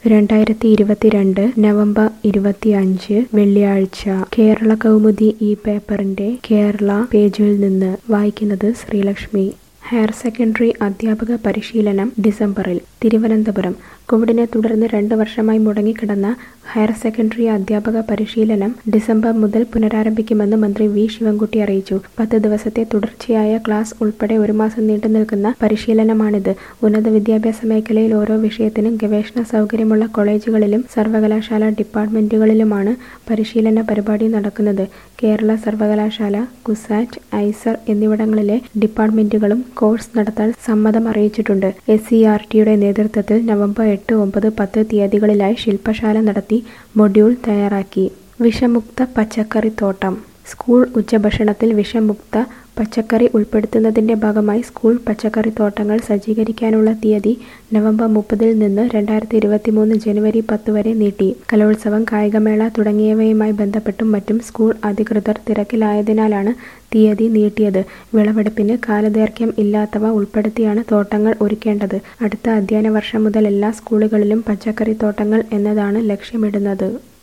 രണ്ടായിരത്തി ഇരുപത്തിരണ്ട് നവംബർ ഇരുപത്തിയഞ്ച് വെള്ളിയാഴ്ച കേരള കൗമുദി ഈ പേപ്പറിന്റെ കേരള പേജിൽ നിന്ന് വായിക്കുന്നത് ശ്രീലക്ഷ്മി ഹയർ സെക്കൻഡറി അധ്യാപക പരിശീലനം ഡിസംബറിൽ തിരുവനന്തപുരം കോവിഡിനെ തുടർന്ന് രണ്ട് വർഷമായി മുടങ്ങിക്കിടന്ന ഹയർ സെക്കൻഡറി അധ്യാപക പരിശീലനം ഡിസംബർ മുതൽ പുനരാരംഭിക്കുമെന്ന് മന്ത്രി വി ശിവൻകുട്ടി അറിയിച്ചു പത്ത് ദിവസത്തെ തുടർച്ചയായ ക്ലാസ് ഉൾപ്പെടെ ഒരു മാസം നീണ്ടു നിൽക്കുന്ന പരിശീലനമാണിത് ഉന്നത വിദ്യാഭ്യാസ മേഖലയിൽ ഓരോ വിഷയത്തിനും ഗവേഷണ സൗകര്യമുള്ള കോളേജുകളിലും സർവകലാശാല ഡിപ്പാർട്ട്മെന്റുകളിലുമാണ് പരിശീലന പരിപാടി നടക്കുന്നത് കേരള സർവകലാശാല കുസാറ്റ് ഐസർ എന്നിവിടങ്ങളിലെ ഡിപ്പാർട്ട്മെന്റുകളും കോഴ്സ് നടത്താൻ സമ്മതം അറിയിച്ചിട്ടുണ്ട് എസ് സി ആർ ടിയുടെ നേതൃത്വത്തിൽ നവംബർ എട്ട് ഒമ്പത് പത്ത് തീയതികളിലായി ശില്പശാല നടത്തി മൊഡ്യൂൾ തയ്യാറാക്കി വിഷമുക്ത പച്ചക്കറിത്തോട്ടം സ്കൂൾ ഉച്ചഭക്ഷണത്തിൽ വിഷമുക്ത പച്ചക്കറി ഉൾപ്പെടുത്തുന്നതിന്റെ ഭാഗമായി സ്കൂൾ പച്ചക്കറിത്തോട്ടങ്ങൾ സജ്ജീകരിക്കാനുള്ള തീയതി നവംബർ മുപ്പതിൽ നിന്ന് രണ്ടായിരത്തി ഇരുപത്തിമൂന്ന് ജനുവരി പത്ത് വരെ നീട്ടി കലോത്സവം കായികമേള തുടങ്ങിയവയുമായി ബന്ധപ്പെട്ടും മറ്റും സ്കൂൾ അധികൃതർ തിരക്കിലായതിനാലാണ് തീയതി നീട്ടിയത് വിളവെടുപ്പിന് കാലദൈർഘ്യം ഇല്ലാത്തവ ഉൾപ്പെടുത്തിയാണ് തോട്ടങ്ങൾ ഒരുക്കേണ്ടത് അടുത്ത അധ്യയന വർഷം മുതൽ എല്ലാ സ്കൂളുകളിലും പച്ചക്കറിത്തോട്ടങ്ങൾ എന്നതാണ് ലക്ഷ്യമിടുന്നത്